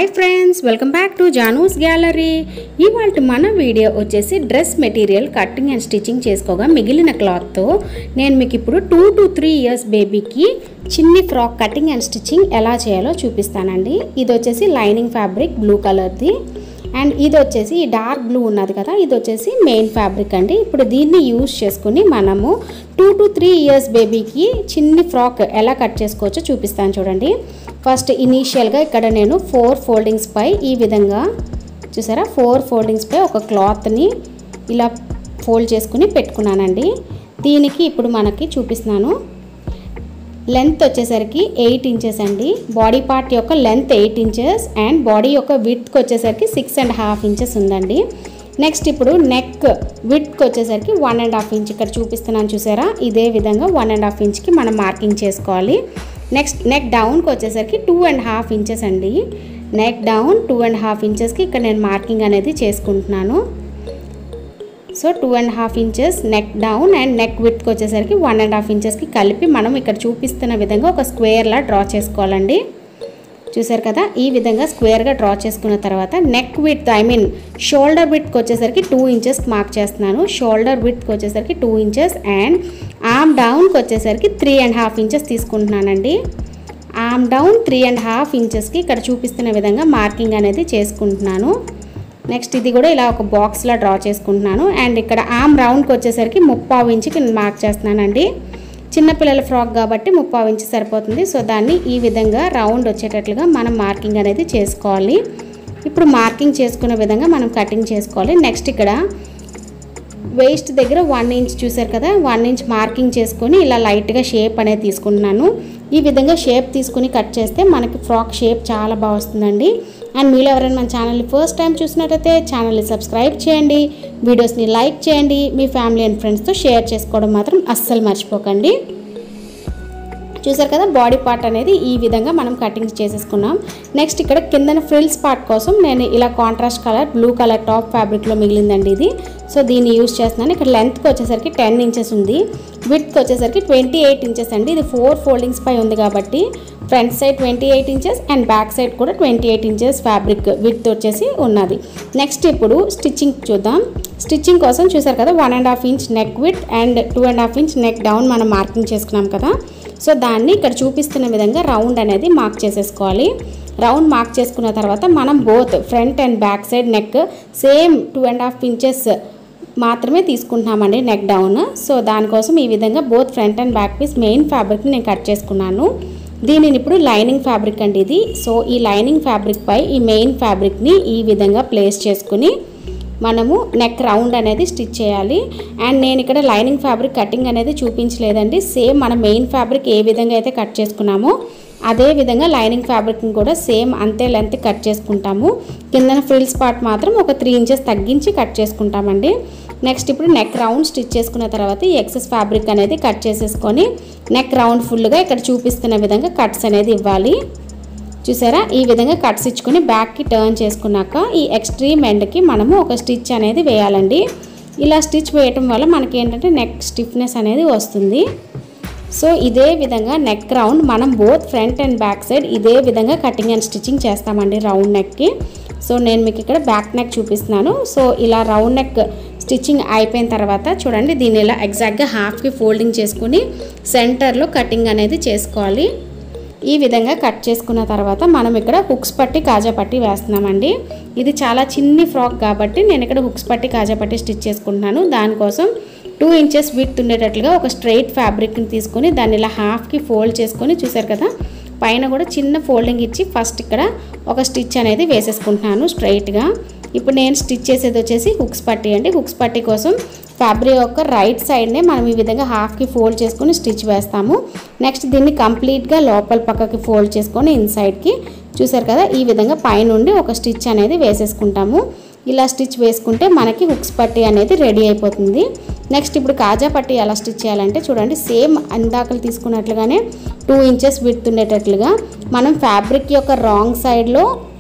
hi friends welcome back to Janus gallery ఇవాళ మన video వచ్చేసి dress material cutting and stitching చేసుకోగా మిగిలిన క్లాత్తో నేను మీకు ఇప్పుడు టూ టు త్రీ ఇయర్స్ బేబీకి చిన్ని ఫ్రాక్ కటింగ్ అండ్ స్టిచ్చింగ్ ఎలా చేయాలో చూపిస్తానండి ఇది వచ్చేసి లైనింగ్ ఫ్యాబ్రిక్ బ్లూ కలర్ది అండ్ ఇది వచ్చేసి ఈ డార్క్ బ్లూ ఉన్నది కదా ఇది వచ్చేసి మెయిన్ ఫ్యాబ్రిక్ అండి ఇప్పుడు దీన్ని యూస్ చేసుకుని మనము టూ టు త్రీ ఇయర్స్ బేబీకి చిన్ని ఫ్రాక్ ఎలా కట్ చేసుకోవచ్చో చూపిస్తాను చూడండి ఫస్ట్ ఇనీషియల్గా ఇక్కడ నేను ఫోర్ ఫోల్డింగ్స్ పై ఈ విధంగా చూసారా ఫోర్ ఫోల్డింగ్స్ పై ఒక క్లాత్ని ఇలా ఫోల్డ్ చేసుకుని పెట్టుకున్నానండి దీనికి ఇప్పుడు మనకి చూపిస్తున్నాను లెంత్ వచ్చేసరికి ఎయిట్ ఇంచెస్ అండి బాడీ పార్ట్ యొక్క length eight inches and body యొక్క విడ్త్కి వచ్చేసరికి సిక్స్ అండ్ హాఫ్ ఇంచెస్ ఉందండి నెక్స్ట్ ఇప్పుడు నెక్ విడ్త్కి వచ్చేసరికి వన్ అండ్ హాఫ్ ఇంచ్ ఇక్కడ చూపిస్తున్నాను చూసారా ఇదే విధంగా వన్ అండ్ హాఫ్ ఇంచ్కి మనం మార్కింగ్ చేసుకోవాలి నెక్స్ట్ నెక్ డౌన్కి వచ్చేసరికి టూ అండ్ హాఫ్ ఇంచెస్ అండి neck down two and half ఇంచెస్కి ఇక్కడ నేను మార్కింగ్ అనేది చేసుకుంటున్నాను so two and half inches neck down and neck విత్కి వచ్చేసరికి వన్ అండ్ హాఫ్ ఇంచెస్కి కలిపి మనం ఇక్కడ చూపిస్తున్న విధంగా ఒక స్క్వేర్లా డ్రా చేసుకోవాలండి చూసారు కదా ఈ విధంగా స్క్వేర్గా డ్రా చేసుకున్న తర్వాత neck width I mean shoulder విత్కి వచ్చేసరికి టూ ఇంచెస్ మార్క్ చేస్తున్నాను షోల్డర్ విత్కి వచ్చేసరికి టూ ఇంచెస్ అండ్ ఆర్మ్ డౌన్కి వచ్చేసరికి త్రీ అండ్ హాఫ్ ఇంచెస్ తీసుకుంటున్నానండి arm down three and half ఇంచెస్కి ఇక్కడ చూపిస్తున్న విధంగా మార్కింగ్ అనేది చేసుకుంటున్నాను నెక్స్ట్ ఇది కూడా ఇలా ఒక బాక్స్లో డ్రా చేసుకుంటున్నాను అండ్ ఇక్కడ ఆమ్ రౌండ్కి వచ్చేసరికి ముప్పావు ఇంచుకి నేను మార్క్ చేస్తున్నానండి చిన్నపిల్లల ఫ్రాక్ కాబట్టి ముప్పావు ఇంచు సరిపోతుంది సో దాన్ని ఈ విధంగా రౌండ్ వచ్చేటట్లుగా మనం మార్కింగ్ అనేది చేసుకోవాలి ఇప్పుడు మార్కింగ్ చేసుకునే విధంగా మనం కటింగ్ చేసుకోవాలి నెక్స్ట్ ఇక్కడ వేస్ట్ దగ్గర వన్ ఇంచ్ చూసారు కదా వన్ ఇంచ్ మార్కింగ్ చేసుకొని ఇలా లైట్గా షేప్ అనేది తీసుకుంటున్నాను ఈ విధంగా షేప్ తీసుకుని కట్ చేస్తే మనకి ఫ్రాక్ షేప్ చాలా బాగా వస్తుందండి అండ్ మీరు ఎవరైనా మన ఛానల్ని ఫస్ట్ టైం చూసినట్టయితే ఛానల్ని సబ్స్క్రైబ్ చేయండి వీడియోస్ని లైక్ చేయండి మీ ఫ్యామిలీ అండ్ ఫ్రెండ్స్తో షేర్ చేసుకోవడం మాత్రం అస్సలు మర్చిపోకండి చూసారు కదా బాడీ పార్ట్ అనేది ఈ విధంగా మనం కటింగ్ చేసేసుకున్నాం నెక్స్ట్ ఇక్కడ కిందన ఫ్రిల్స్ పార్ట్ కోసం నేను ఇలా contrast colour blue colour top ఫ్యాబ్రిక్లో మిగిలిందండి ఇది సో దీన్ని యూస్ చేస్తున్నాను ఇక్కడ లెంత్కి వచ్చేసరికి టెన్ ఇంచెస్ ఉంది విడ్త్కి వచ్చేసరికి ట్వంటీ ఎయిట్ ఇంచెస్ అండి ఇది ఫోర్ ఫోల్డింగ్స్ పై ఉంది కాబట్టి front side twenty eight inches and back side కూడా twenty eight inches fabric width వచ్చేసి ఉన్నది నెక్స్ట్ ఇప్పుడు స్టిచ్చింగ్ చూద్దాం స్టిచ్చింగ్ కోసం చూసారు కదా one and half inch neck width and two and half inch neck down మనం మార్కింగ్ చేసుకున్నాం కదా సో దాన్ని ఇక్కడ చూపిస్తున్న విధంగా రౌండ్ అనేది మార్క్ చేసేసుకోవాలి రౌండ్ మార్క్ చేసుకున్న తర్వాత మనం both front and back side neck same two and half inches మాత్రమే తీసుకుంటున్నామండి నెక్ డౌన్ సో దానికోసం ఈ విధంగా both front and back piece main ఫ్యాబ్రిక్ని నేను కట్ చేసుకున్నాను దీనిని ఇప్పుడు లైనింగ్ ఫ్యాబ్రిక్ అండి ఇది సో ఈ లైనింగ్ ఫ్యాబ్రిక్ పై ఈ మెయిన్ ఫ్యాబ్రిక్ని ఈ విధంగా ప్లేస్ చేసుకుని మనము నెక్ రౌండ్ అనేది స్టిచ్ చేయాలి అండ్ నేను ఇక్కడ లైనింగ్ ఫ్యాబ్రిక్ కటింగ్ అనేది చూపించలేదండి సేమ్ మన మెయిన్ ఫ్యాబ్రిక్ ఏ విధంగా అయితే కట్ చేసుకున్నామో అదే విధంగా లైనింగ్ ఫ్యాబ్రిక్ని కూడా సేమ్ అంతే లెంత్ కట్ చేసుకుంటాము కిందన ఫ్రిల్స్ పార్ట్ మాత్రం ఒక త్రీ ఇంచెస్ తగ్గించి కట్ చేసుకుంటామండి నెక్స్ట్ ఇప్పుడు నెక్ రౌండ్ స్టిచ్ చేసుకున్న తర్వాత ఈ ఎక్సెస్ ఫ్యాబ్రిక్ అనేది కట్ చేసేసుకొని నెక్ రౌండ్ ఫుల్గా ఇక్కడ చూపిస్తున్న విధంగా కట్స్ అనేది ఇవ్వాలి చూసారా ఈ విధంగా కట్స్ ఇచ్చుకొని బ్యాక్కి టర్న్ చేసుకున్నాక ఈ ఎక్స్ట్రీమ్ ఎండ్కి మనము ఒక స్టిచ్ అనేది వేయాలండి ఇలా స్టిచ్ వేయటం వల్ల మనకి ఏంటంటే నెక్ స్టిఫ్నెస్ అనేది వస్తుంది సో ఇదే విధంగా నెక్ రౌండ్ మనం both front and back side ఇదే విధంగా కటింగ్ అండ్ స్టిచ్చింగ్ చేస్తామండి రౌండ్ నెక్కి సో నేను మీకు ఇక్కడ బ్యాక్ నెక్ చూపిస్తున్నాను సో ఇలా రౌండ్ నెక్ స్టిచ్చింగ్ అయిపోయిన తర్వాత చూడండి దీన్ని ఇలా ఎగ్జాక్ట్గా హాఫ్కి ఫోల్డింగ్ చేసుకుని సెంటర్లో కటింగ్ అనేది చేసుకోవాలి ఈ విధంగా కట్ చేసుకున్న తర్వాత మనం ఇక్కడ హుక్స్ పట్టి కాజా పట్టి వేస్తున్నామండి ఇది చాలా చిన్ని ఫ్రాక్ కాబట్టి నేను ఇక్కడ హుక్స్ పట్టి కాజా పట్టి స్టిచ్ చేసుకుంటున్నాను దానికోసం టూ ఇంచెస్ విత్ ఉండేటట్లుగా ఒక స్ట్రైట్ ఫ్యాబ్రిక్ని తీసుకొని దాన్ని ఇలా హాఫ్కి ఫోల్డ్ చేసుకొని చూసారు కదా పైన కూడా చిన్న ఫోల్డింగ్ ఇచ్చి ఫస్ట్ ఇక్కడ ఒక స్టిచ్ అనేది వేసేసుకుంటున్నాను స్ట్రైట్గా ఇప్పుడు నేను స్టిచ్ చేసేది వచ్చేసి హుక్స్ పట్టి అండి హుక్స్ పట్టి కోసం ఫ్యాబ్రిక్ యొక్క రైట్ సైడ్నే మనం ఈ విధంగా హాఫ్కి ఫోల్డ్ చేసుకొని స్టిచ్ వేస్తాము నెక్స్ట్ దీన్ని కంప్లీట్గా లోపల పక్కకి ఫోల్డ్ చేసుకొని ఇన్సైడ్కి చూసారు కదా ఈ విధంగా పైనుండి ఒక స్టిచ్ అనేది వేసేసుకుంటాము ఇలా స్టిచ్ వేసుకుంటే మనకి హుక్స్ పట్టి అనేది రెడీ అయిపోతుంది నెక్స్ట్ ఇప్పుడు కాజా పట్టి ఎలా స్టిచ్ చేయాలంటే చూడండి సేమ్ అందాకలు తీసుకున్నట్లుగానే టూ ఇంచెస్ విడుతుండేటట్లుగా మనం ఫ్యాబ్రిక్ యొక్క రాంగ్ సైడ్లో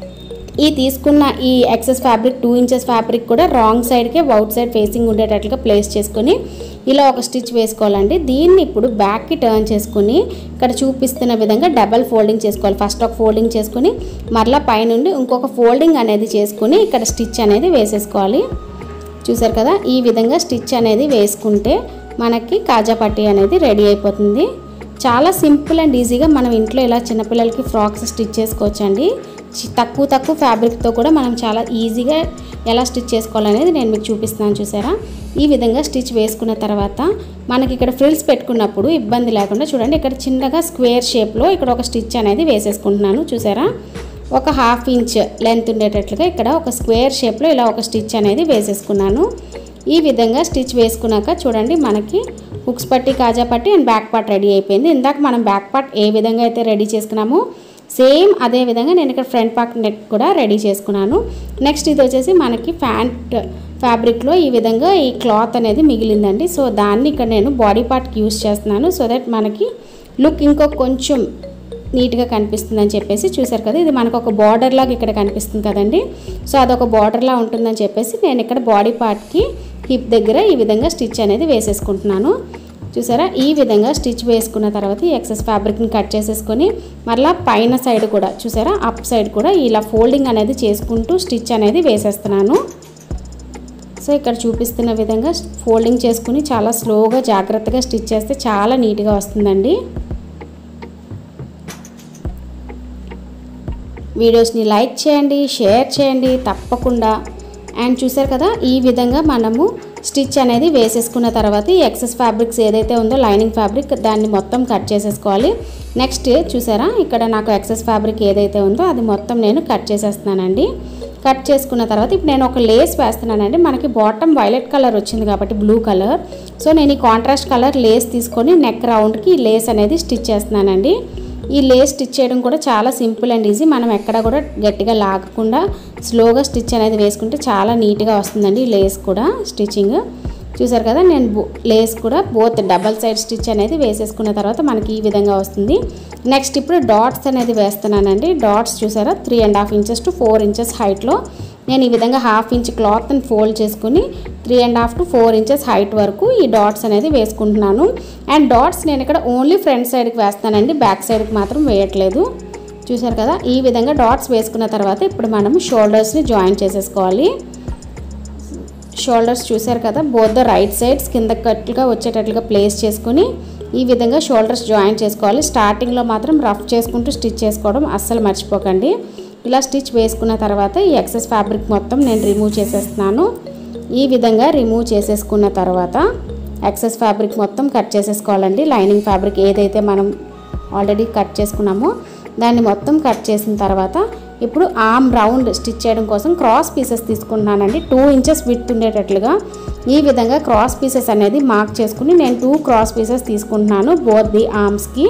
ఈ తీసుకున్న ఈ excess fabric two inches fabric కూడా రాంగ్ సైడ్కే అవుట్ సైడ్ ఫేసింగ్ ఉండేటట్లుగా ప్లేస్ చేసుకొని ఇలా ఒక స్టిచ్ వేసుకోవాలండి దీన్ని ఇప్పుడు బ్యాక్కి టర్న్ చేసుకుని ఇక్కడ చూపిస్తున్న విధంగా డబల్ ఫోల్డింగ్ చేసుకోవాలి ఫస్ట్ ఒక ఫోల్డింగ్ చేసుకుని మరలా పైనుండి ఇంకొక ఫోల్డింగ్ అనేది చేసుకుని ఇక్కడ స్టిచ్ అనేది వేసేసుకోవాలి చూసారు కదా ఈ విధంగా స్టిచ్ అనేది వేసుకుంటే మనకి కాజా పట్టీ అనేది రెడీ అయిపోతుంది చాలా సింపుల్ అండ్ ఈజీగా మనం ఇంట్లో ఇలా చిన్నపిల్లలకి ఫ్రాక్స్ స్టిచ్ చేసుకోవచ్చండి చి- తక్కువ తక్కువ ఫ్యాబ్రిక్తో కూడా మనం చాలా ఈజీగా ఎలా స్టిచ్ చేసుకోవాలనేది నేను మీకు చూపిస్తున్నాను చూసారా ఈ విధంగా స్టిచ్ వేసుకున్న తర్వాత మనకి ఇక్కడ ఫ్రిల్స్ పెట్టుకున్నప్పుడు ఇబ్బంది లేకుండా చూడండి ఇక్కడ చిన్నగా స్క్వేర్ షేప్లో ఇక్కడ ఒక స్టిచ్ అనేది వేసేసుకుంటున్నాను చూసారా ఒక హాఫ్ ఇంచ్ లెంత్ ఉండేటట్లుగా ఇక్కడ ఒక స్క్వేర్ షేప్లో ఇలా ఒక స్టిచ్ అనేది వేసేసుకున్నాను ఈ విధంగా స్టిచ్ వేసుకున్నాక చూడండి మనకి హుక్స్ పట్టి కాజా పట్టి అండ్ బ్యాక్ పార్ట్ రెడీ అయిపోయింది ఇందాక మనం బ్యాక్ పార్ట్ ఏ విధంగా అయితే రెడీ చేసుకున్నామో సేమ్ అదే విధంగా నేను ఇక్కడ ఫ్రంట్ పార్ట్ నెక్ కూడా రెడీ చేసుకున్నాను నెక్స్ట్ ఇది వచ్చేసి మనకి ఫ్యాంట్ ఫ్యాబ్రిక్లో ఈ విధంగా ఈ క్లాత్ అనేది మిగిలిందండి సో దాన్ని ఇక్కడ నేను బాడీ పార్ట్కి యూస్ చేస్తున్నాను సో దట్ మనకి లుక్ ఇంకో కొంచెం నీట్గా కనిపిస్తుందని చెప్పేసి చూసారు కదా ఇది మనకు ఒక బార్డర్ లాగా ఇక్కడ కనిపిస్తుంది కదండి సో అదొక బార్డర్లా ఉంటుందని చెప్పేసి నేను ఇక్కడ బాడీ పార్ట్కి హిప్ దగ్గర ఈ విధంగా స్టిచ్ అనేది వేసేసుకుంటున్నాను చూసారా ఈ విధంగా స్టిచ్ వేసుకున్న తర్వాత ఈ ఎక్సెస్ ఫ్యాబ్రిక్ని కట్ చేసేసుకొని మరలా పైన సైడ్ కూడా చూసారా అప్ సైడ్ కూడా ఇలా ఫోల్డింగ్ అనేది చేసుకుంటూ స్టిచ్ అనేది వేసేస్తున్నాను సో ఇక్కడ చూపిస్తున్న విధంగా ఫోల్డింగ్ చేసుకుని చాలా స్లోగా జాగ్రత్తగా స్టిచ్ చేస్తే చాలా నీట్గా వస్తుందండి వీడియోస్ని లైక్ చేయండి షేర్ చేయండి తప్పకుండా అండ్ చూసారు కదా ఈ విధంగా మనము స్టిచ్ అనేది వేసేసుకున్న తర్వాత ఈ ఎక్సెస్ ఫ్యాబ్రిక్స్ ఏదైతే ఉందో లైనింగ్ ఫ్యాబ్రిక్ దాన్ని మొత్తం కట్ చేసేసుకోవాలి నెక్స్ట్ చూసారా ఇక్కడ నాకు ఎక్సెస్ ఫ్యాబ్రిక్ ఏదైతే ఉందో అది మొత్తం నేను కట్ చేసేస్తున్నానండి కట్ చేసుకున్న తర్వాత ఇప్పుడు నేను ఒక లేస్ వేస్తున్నానండి మనకి బాటమ్ వైలెట్ కలర్ వచ్చింది కాబట్టి బ్లూ కలర్ సో నేను ఈ కాంట్రాస్ట్ కలర్ లేస్ తీసుకొని నెక్ రౌండ్కి ఈ లేస్ అనేది స్టిచ్ చేస్తున్నానండి ఈ లేస్ స్టిచ్ చేయడం కూడా చాలా సింపుల్ అండ్ ఈజీ మనం ఎక్కడ కూడా గట్టిగా లాగకుండా స్లోగా స్టిచ్ అనేది వేసుకుంటే చాలా నీట్గా వస్తుందండి ఈ లేస్ కూడా స్టిచ్చింగ్ చూసారు కదా నేను బో- లేస్ కూడా బోత్ డబల్ సైడ్ స్టిచ్ అనేది వేసేసుకున్న తర్వాత మనకి ఈ విధంగా వస్తుంది నెక్స్ట్ ఇప్పుడు డాట్స్ అనేది వేస్తున్నానండి డాట్స్ చూసారా three and half inches to four inches హైట్లో నేను ఈ విధంగా హాఫ్ ఇంచ్ క్లాత్ని ఫోల్డ్ చేసుకుని three and half to four inches height వరకు ఈ డాట్స్ అనేది వేసుకుంటున్నాను అండ్ డాట్స్ నేను ఇక్కడ ఓన్లీ ఫ్రంట్ సైడ్కి వేస్తానండి బ్యాక్ సైడ్కి మాత్రం వేయట్లేదు చూసారు కదా ఈ విధంగా డాట్స్ వేసుకున్న తర్వాత ఇప్పుడు మనం షోల్డర్స్ని జాయిన్ చేసేసుకోవాలి షోల్డర్స్ చూసారు కదా బోత్ ద రైట్ సైడ్స్ కింద కట్టుగా వచ్చేటట్లుగా ప్లేస్ చేసుకుని ఈ విధంగా షోల్డర్స్ జాయిన్ చేసుకోవాలి స్టార్టింగ్లో మాత్రం రఫ్ చేసుకుంటూ స్టిచ్ చేసుకోవడం అస్సలు మర్చిపోకండి ఇలా స్టిచ్ వేసుకున్న తర్వాత ఈ ఎక్సెస్ ఫ్యాబ్రిక్ మొత్తం నేను రిమూవ్ చేసేస్తున్నాను ఈ విధంగా రిమూవ్ చేసేసుకున్న తర్వాత ఎక్సెస్ ఫ్యాబ్రిక్ మొత్తం కట్ చేసేసుకోవాలండి లైనింగ్ ఫ్యాబ్రిక్ ఏదైతే మనం ఆల్రెడీ కట్ చేసుకున్నామో దాన్ని మొత్తం కట్ చేసిన తర్వాత ఇప్పుడు ఆమ్ రౌండ్ స్టిచ్ చేయడం కోసం క్రాస్ పీసెస్ తీసుకుంటున్నానండి టూ ఇంచెస్ విత్ ఉండేటట్లుగా ఈ విధంగా క్రాస్ పీసెస్ అనేది మార్క్ చేసుకుని నేను టూ క్రాస్ పీసెస్ తీసుకుంటున్నాను బోత్ ది ఆర్మ్స్కి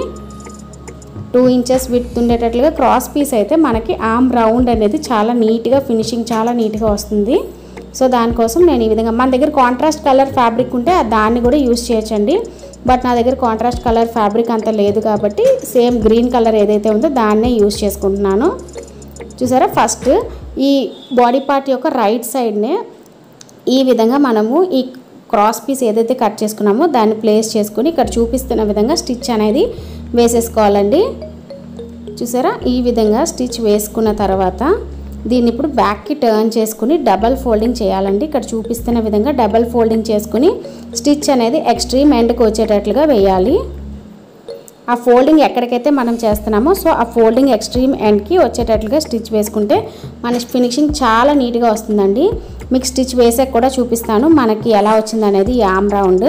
టూ ఇంచెస్ విత్ ఉండేటట్లుగా క్రాస్ పీస్ అయితే మనకి ఆమ్ రౌండ్ అనేది చాలా నీట్గా ఫినిషింగ్ చాలా నీట్గా వస్తుంది సో దానికోసం నేను ఈ విధంగా మన దగ్గర కాంట్రాస్ట్ కలర్ ఫ్యాబ్రిక్ ఉంటే దాన్ని కూడా యూస్ చేయొచ్చండి బట్ నా దగ్గర కాంట్రాస్ట్ కలర్ ఫ్యాబ్రిక్ అంత లేదు కాబట్టి సేమ్ గ్రీన్ కలర్ ఏదైతే ఉందో దాన్నే యూస్ చేసుకుంటున్నాను చూసారా ఫస్ట్ ఈ బాడీ పార్ట్ యొక్క రైట్ సైడ్నే ఈ విధంగా మనము ఈ క్రాస్ పీస్ ఏదైతే కట్ చేసుకున్నామో దాన్ని ప్లేస్ చేసుకుని ఇక్కడ చూపిస్తున్న విధంగా స్టిచ్ అనేది వేసేసుకోవాలండి చూసారా ఈ విధంగా స్టిచ్ వేసుకున్న తర్వాత దీన్ని ఇప్పుడు బ్యాక్కి టర్న్ చేసుకుని డబల్ ఫోల్డింగ్ చేయాలండి ఇక్కడ చూపిస్తున్న విధంగా డబల్ ఫోల్డింగ్ చేసుకుని స్టిచ్ అనేది ఎక్స్ట్రీమ్ ఎండ్కి వచ్చేటట్లుగా వేయాలి ఆ ఫోల్డింగ్ ఎక్కడికైతే మనం చేస్తున్నామో సో ఆ ఫోల్డింగ్ ఎక్స్ట్రీమ్ ఎండ్కి వచ్చేటట్లుగా స్టిచ్ వేసుకుంటే మన ఫినిషింగ్ చాలా నీట్గా వస్తుందండి మీకు స్టిచ్ వేసాక కూడా చూపిస్తాను మనకి ఎలా వచ్చింది అనేది ఈ ఆమ్ రౌండ్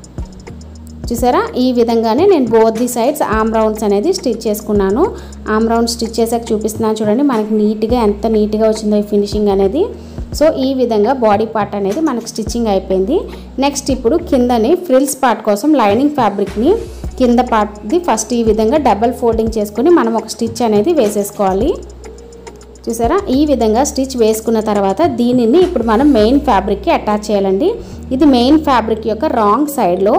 చూసారా ఈ విధంగానే నేను both the sides arm rounds అనేది స్టిచ్ చేసుకున్నాను ఆమ్ రౌండ్ స్టిచ్ చేసాక చూపిస్తున్నాను చూడండి మనకి నీట్గా ఎంత నీట్గా వచ్చిందో ఈ ఫినిషింగ్ అనేది సో ఈ విధంగా బాడీ పార్ట్ అనేది మనకు స్టిచ్చింగ్ అయిపోయింది నెక్స్ట్ ఇప్పుడు కిందని ఫ్రిల్స్ పార్ట్ కోసం లైనింగ్ ఫ్యాబ్రిక్ని కింద పార్ట్ది ఫస్ట్ ఈ విధంగా డబల్ ఫోల్డింగ్ చేసుకొని మనం ఒక స్టిచ్ అనేది వేసేసుకోవాలి చూసారా ఈ విధంగా స్టిచ్ వేసుకున్న తర్వాత దీనిని ఇప్పుడు మనం మెయిన్ ఫ్యాబ్రిక్కి అటాచ్ చేయాలండి ఇది మెయిన్ ఫ్యాబ్రిక్ యొక్క రాంగ్ సైడ్లో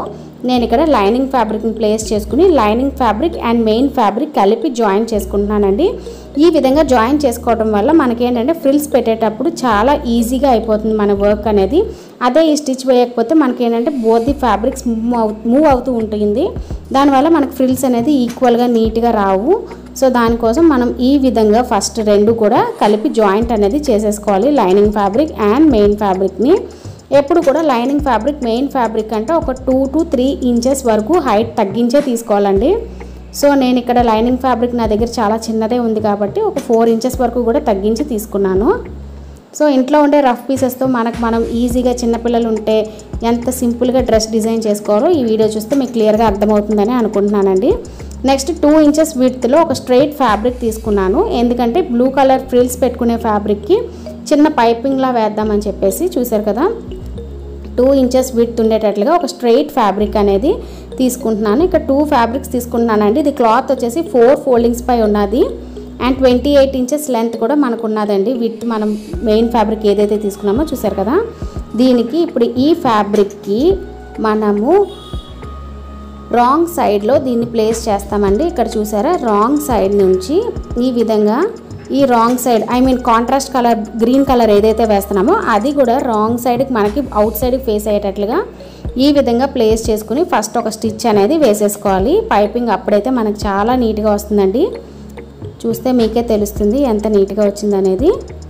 నేను ఇక్కడ లైనింగ్ ఫ్యాబ్రిక్ని ప్లేస్ చేసుకుని lining fabric and main fabric కలిపి జాయిన్ చేసుకుంటున్నానండి ఈ విధంగా జాయిన్ చేసుకోవడం వల్ల మనకేంటంటే ఫ్రిల్స్ పెట్టేటప్పుడు చాలా ఈజీగా అయిపోతుంది మన వర్క్ అనేది అదే ఈ స్టిచ్ వేయకపోతే మనకేంటంటే బోత్ ది ఫ్యాబ్రిక్స్ మూవ్ అవు మూవ్ అవుతూ ఉంటుంది దానివల్ల మనకు ఫ్రిల్స్ అనేది ఈక్వల్గా నీట్గా రావు సో దానికోసం మనం ఈ విధంగా ఫస్ట్ రెండు కూడా కలిపి జాయింట్ అనేది చేసేసుకోవాలి లైనింగ్ ఫ్యాబ్రిక్ అండ్ మెయిన్ ఫ్యాబ్రిక్ని ఎప్పుడు కూడా లైనింగ్ ఫ్యాబ్రిక్ మెయిన్ ఫ్యాబ్రిక్ అంటే ఒక టూ టు త్రీ ఇంచెస్ వరకు హైట్ తగ్గించే తీసుకోవాలండి సో నేను ఇక్కడ లైనింగ్ ఫ్యాబ్రిక్ నా దగ్గర చాలా చిన్నదే ఉంది కాబట్టి ఒక ఫోర్ ఇంచెస్ వరకు కూడా తగ్గించి తీసుకున్నాను సో ఇంట్లో ఉండే రఫ్ పీసెస్తో మనకు మనం ఈజీగా చిన్నపిల్లలు ఉంటే ఎంత సింపుల్గా డ్రెస్ డిజైన్ చేసుకోవాలో ఈ వీడియో చూస్తే మీకు క్లియర్గా అర్థమవుతుందని అనుకుంటున్నానండి నెక్స్ట్ టూ ఇంచెస్ విడ్త్లో ఒక స్ట్రైట్ ఫ్యాబ్రిక్ తీసుకున్నాను ఎందుకంటే బ్లూ కలర్ ఫ్రిల్స్ పెట్టుకునే ఫ్యాబ్రిక్కి చిన్న పైపింగ్లా వేద్దామని చెప్పేసి చూసారు కదా టూ ఇంచెస్ విడ్త్ ఉండేటట్లుగా ఒక స్ట్రైట్ ఫ్యాబ్రిక్ అనేది తీసుకుంటున్నాను ఇక్కడ టూ ఫ్యాబ్రిక్స్ తీసుకుంటున్నానండి ఇది క్లాత్ వచ్చేసి ఫోర్ ఫోల్డింగ్స్ పై ఉన్నది and twenty eight inches length కూడా మనకు ఉన్నదండి విత్ మనం మెయిన్ ఫ్యాబ్రిక్ ఏదైతే తీసుకున్నామో చూసారు కదా దీనికి ఇప్పుడు ఈ ఫ్యాబ్రిక్కి మనము రాంగ్ సైడ్లో దీన్ని ప్లేస్ చేస్తామండి ఇక్కడ చూసారా రాంగ్ సైడ్ నుంచి ఈ విధంగా ఈ wrong side I mean contrast colour green colour ఏదైతే వేస్తున్నామో అది కూడా రాంగ్ సైడ్కి మనకి అవుట్ సైడ్కి ఫేస్ అయ్యేటట్లుగా ఈ విధంగా ప్లేస్ చేసుకుని ఫస్ట్ ఒక స్టిచ్ అనేది వేసేసుకోవాలి పైపింగ్ అప్పుడైతే మనకు చాలా నీట్గా వస్తుందండి చూస్తే మీకే తెలుస్తుంది ఎంత నీట్గా వచ్చిందనేది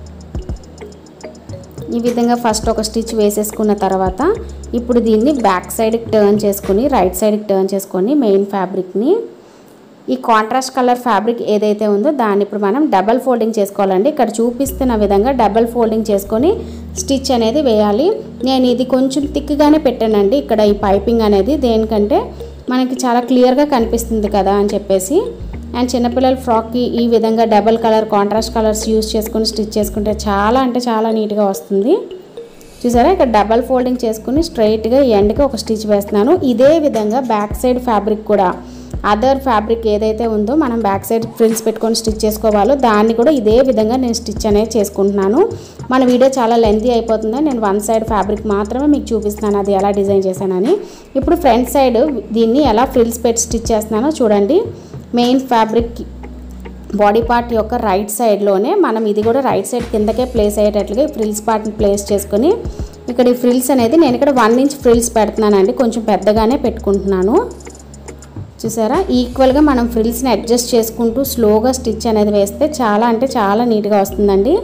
ఈ విధంగా ఫస్ట్ ఒక స్టిచ్ వేసేసుకున్న తర్వాత ఇప్పుడు దీన్ని బ్యాక్ సైడ్కి టర్న్ చేసుకుని రైట్ సైడ్కి టర్న్ చేసుకొని మెయిన్ ఫ్యాబ్రిక్ని ఈ కాంట్రాస్ట్ కలర్ ఫ్యాబ్రిక్ ఏదైతే ఉందో దాన్ని ఇప్పుడు మనం డబల్ ఫోల్డింగ్ చేసుకోవాలండి ఇక్కడ చూపిస్తున్న విధంగా డబల్ ఫోల్డింగ్ చేసుకొని స్టిచ్ అనేది వేయాలి నేను ఇది కొంచెం థిక్గానే పెట్టానండి ఇక్కడ ఈ పైపింగ్ అనేది దేనికంటే మనకి చాలా క్లియర్గా కనిపిస్తుంది కదా అని చెప్పేసి అండ్ చిన్నపిల్లల ఫ్రాక్కి ఈ విధంగా double colour contrast colours use చేసుకుని స్టిచ్ చేసుకుంటే చాలా అంటే చాలా నీట్గా వస్తుంది చూసారా ఇక్కడ డబల్ ఫోల్డింగ్ చేసుకుని స్ట్రైట్గా ఎండ్కి ఒక స్టిచ్ వేస్తున్నాను ఇదే విధంగా బ్యాక్ సైడ్ ఫ్యాబ్రిక్ కూడా అదర్ ఫ్యాబ్రిక్ ఏదైతే ఉందో మనం బ్యాక్ సైడ్ ఫ్రిల్స్ పెట్టుకొని స్టిచ్ చేసుకోవాలో దాన్ని కూడా ఇదే విధంగా నేను స్టిచ్ అనేది చేసుకుంటున్నాను మన వీడియో చాలా లెంతీ అయిపోతుంది నేను వన్ సైడ్ ఫ్యాబ్రిక్ మాత్రమే మీకు చూపిస్తున్నాను అది ఎలా డిజైన్ చేశానని ఇప్పుడు ఫ్రంట్ సైడ్ దీన్ని ఎలా ఫ్రిల్స్ పెట్టి స్టిచ్ చేస్తున్నానో చూడండి మెయిన్ ఫ్యాబ్రిక్ బాడీ పార్ట్ యొక్క రైట్ సైడ్లోనే మనం ఇది కూడా రైట్ సైడ్ కిందకే ప్లేస్ అయ్యేటట్లుగా ఈ ఫ్రిల్స్ పార్ట్ని ప్లేస్ చేసుకొని ఇక్కడ ఈ ఫ్రిల్స్ అనేది నేను ఇక్కడ వన్ ఇంచ్ ఫ్రిల్స్ పెడుతున్నానండి కొంచెం పెద్దగానే పెట్టుకుంటున్నాను చూసారా ఈక్వల్గా మనం ఫ్రిల్స్ని అడ్జస్ట్ చేసుకుంటూ స్లోగా స్టిచ్ అనేది వేస్తే చాలా అంటే చాలా నీట్గా వస్తుందండి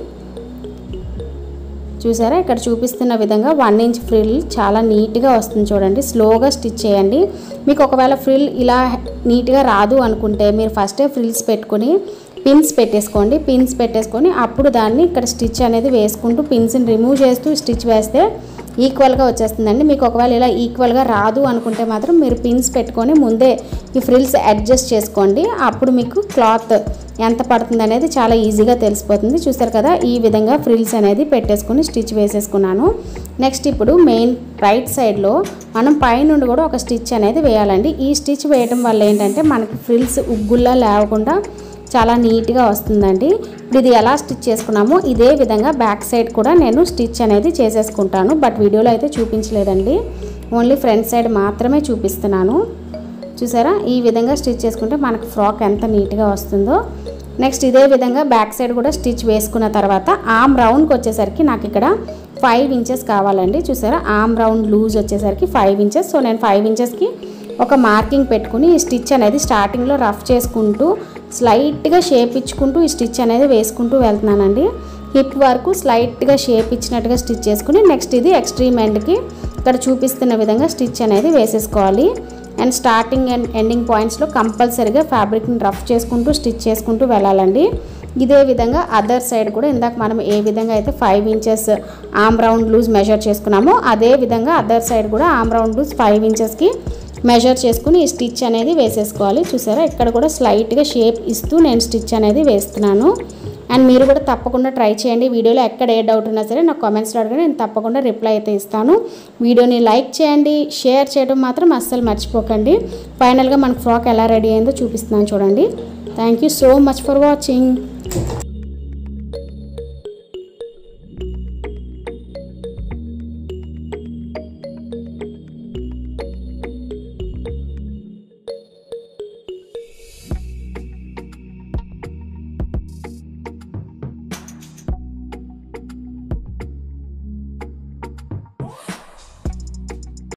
చూసారా ఇక్కడ చూపిస్తున్న విధంగా వన్ ఇంచ్ ఫ్రిల్ చాలా నీట్గా వస్తుంది చూడండి స్లోగా స్టిచ్ చేయండి మీకు ఒకవేళ ఫ్రిల్ ఇలా నీట్గా రాదు అనుకుంటే మీరు ఫస్టే ఫ్రిల్స్ పెట్టుకొని పిన్స్ పెట్టేసుకోండి పిన్స్ పెట్టేసుకొని అప్పుడు దాన్ని ఇక్కడ స్టిచ్ అనేది వేసుకుంటూ పిన్స్ని రిమూవ్ చేస్తూ స్టిచ్ వేస్తే ఈక్వల్గా వచ్చేస్తుందండి మీకు ఒకవేళ ఇలా ఈక్వల్గా రాదు అనుకుంటే మాత్రం మీరు పిన్స్ పెట్టుకొని ముందే ఈ ఫ్రిల్స్ అడ్జస్ట్ చేసుకోండి అప్పుడు మీకు క్లాత్ ఎంత పడుతుంది అనేది చాలా ఈజీగా తెలిసిపోతుంది చూస్తారు కదా ఈ విధంగా ఫ్రిల్స్ అనేది పెట్టేసుకొని స్టిచ్ వేసేసుకున్నాను నెక్స్ట్ ఇప్పుడు మెయిన్ రైట్ సైడ్లో మనం పైనుండి కూడా ఒక స్టిచ్ అనేది వేయాలండి ఈ స్టిచ్ వేయడం వల్ల ఏంటంటే మనకి ఫ్రిల్స్ ఉగ్గుల్లా లేకుండా చాలా నీట్గా వస్తుందండి ఇప్పుడు ఇది ఎలా స్టిచ్ చేసుకున్నామో ఇదే విధంగా బ్యాక్ సైడ్ కూడా నేను స్టిచ్ అనేది చేసేసుకుంటాను బట్ వీడియోలో అయితే చూపించలేదండి ఓన్లీ ఫ్రంట్ సైడ్ మాత్రమే చూపిస్తున్నాను చూసారా ఈ విధంగా స్టిచ్ చేసుకుంటే మనకు ఫ్రాక్ ఎంత నీట్గా వస్తుందో నెక్స్ట్ ఇదే విధంగా బ్యాక్ సైడ్ కూడా స్టిచ్ వేసుకున్న తర్వాత ఆమ్ రౌండ్కి వచ్చేసరికి నాకు ఇక్కడ ఫైవ్ ఇంచెస్ కావాలండి చూసారా ఆమ్ రౌండ్ లూజ్ వచ్చేసరికి ఫైవ్ ఇంచెస్ సో నేను ఫైవ్ ఇంచెస్కి ఒక మార్కింగ్ పెట్టుకుని ఈ స్టిచ్ అనేది స్టార్టింగ్లో రఫ్ చేసుకుంటూ స్లైట్గా షేప్ ఇచ్చుకుంటూ ఈ స్టిచ్ అనేది వేసుకుంటూ వెళ్తున్నానండి హిప్ వరకు స్లైట్గా షేప్ ఇచ్చినట్టుగా స్టిచ్ చేసుకుని నెక్స్ట్ ఇది ఎక్స్ట్రీమ్ ఎండ్కి ఇక్కడ చూపిస్తున్న విధంగా స్టిచ్ అనేది వేసేసుకోవాలి అండ్ స్టార్టింగ్ అండ్ ఎండింగ్ పాయింట్స్లో కంపల్సరీగా ఫ్యాబ్రిక్ని రఫ్ చేసుకుంటూ స్టిచ్ చేసుకుంటూ వెళ్ళాలండి ఇదే విధంగా అదర్ సైడ్ కూడా ఇందాక మనం ఏ విధంగా అయితే five inches arm round loose measure చేసుకున్నామో అదే విధంగా అదర్ సైడ్ కూడా ఆమ్ రౌండ్ లూజ్ ఫైవ్ ఇంచెస్కి మెజర్ చేసుకుని ఈ స్టిచ్ అనేది వేసేసుకోవాలి చూసారా ఇక్కడ కూడా స్లైట్గా షేప్ ఇస్తూ నేను స్టిచ్ అనేది వేస్తున్నాను అండ్ మీరు కూడా తప్పకుండా ట్రై చేయండి వీడియోలో ఎక్కడ ఏ డౌట్ ఉన్నా సరే నాకు కామెంట్స్లో అడగండి నేను తప్పకుండా రిప్లై అయితే ఇస్తాను వీడియోని లైక్ చేయండి షేర్ చేయడం మాత్రం అస్సలు మర్చిపోకండి ఫైనల్గా మన ఫ్రాక్ ఎలా రెడీ అయిందో చూపిస్తున్నాను చూడండి thank you so much for watching